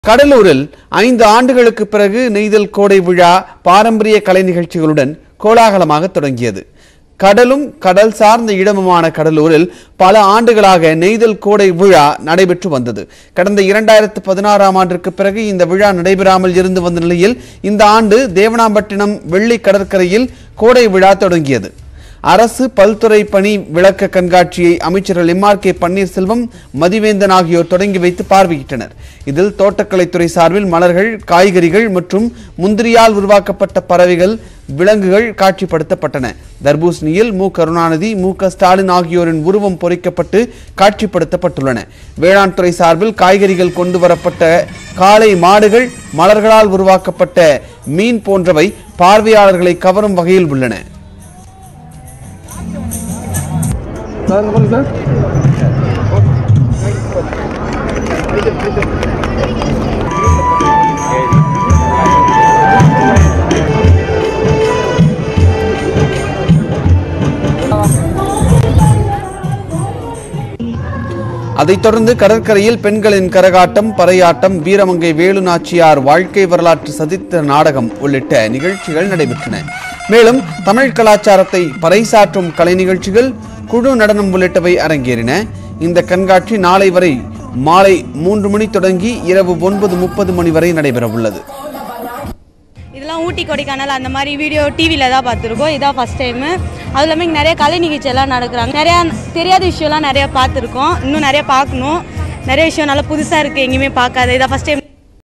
கடலூரில் ஐந்து ஆண்டுகளுக்கு பிறகு நெய்தல் கோடை விழா பாரம்பரிய கலை நிகழ்ச்சிகளுடன் கோலாகலமாக தொடங்கியது கடலும் கடல் சார்ந்த இடமுமான கடலூரில் பல ஆண்டுகளாக நெய்தல் கோடை விழா நடைபெற்று வந்தது கடந்த இரண்டாயிரத்து பதினாறாம் ஆண்டிற்கு பிறகு இந்த விழா நடைபெறாமல் இருந்து வந்த நிலையில் இந்த ஆண்டு தேவனாம்பட்டினம் வெள்ளி கடற்கரையில் கோடை விழா தொடங்கியது அரசு பல்துறை பணி விளக்க கண்காட்சியை அமைச்சர்கள் எம்ஆர் கே பன்னீர்செல்வம் மதிவேந்தன் ஆகியோர் தொடங்கி வைத்து பார்வையிட்டனர் இதில் தோட்டக்கலைத்துறை சார்பில் மலர்கள் காய்கறிகள் மற்றும் முந்திரியால் உருவாக்கப்பட்ட பறவைகள் விலங்குகள் காட்சிப்படுத்தப்பட்டன தர்பூசணியில் மு கருணாநிதி மு க ஸ்டாலின் ஆகியோரின் உருவம் பொறிக்கப்பட்டு காட்சிப்படுத்தப்பட்டுள்ளன வேளாண் துறை சார்பில் காய்கறிகள் கொண்டு வரப்பட்ட காளை மாடுகள் மலர்களால் உருவாக்கப்பட்ட மீன் போன்றவை பார்வையாளர்களை கவரும் வகையில் உள்ளன சார் இங்க பாருங்க சார் அதைத் தொடர்ந்து கடற்கரையில் பெண்களின் கரகாட்டம் பறையாட்டம் வீரமங்கை வேலு நாச்சியார் வாழ்க்கை வரலாற்று சதித்திர நாடகம் உள்ளிட்ட நிகழ்ச்சிகள் நடைபெற்றன மேலும் தமிழ் கலாச்சாரத்தை பறைசாற்றும் கலை நிகழ்ச்சிகள் குழு நடனம் உள்ளிட்டவை அரங்கேறின இந்த கண்காட்சி நாளை வரை மாலை மூன்று மணி தொடங்கி இரவு ஒன்பது முப்பது மணி வரை நடைபெற உள்ளது இதெல்லாம் ஊட்டி கொடைக்கானல் அந்த மாதிரி வீடியோ டிவியில் தான் பார்த்துருக்கோம் இதான் ஃபஸ்ட் டைமு அதுவும் இல்லாமல் இங்கே நிறைய கலை நிகழ்ச்சி எல்லாம் நடக்கிறாங்க நிறையா தெரியாத விஷயம்லாம் நிறையா பார்த்துருக்கோம் இன்னும் நிறைய பார்க்கணும் நிறைய விஷயம் நல்லா புதுசாக இருக்குது எங்கேயுமே பார்க்காத இதான் ஃபஸ்ட் டைம்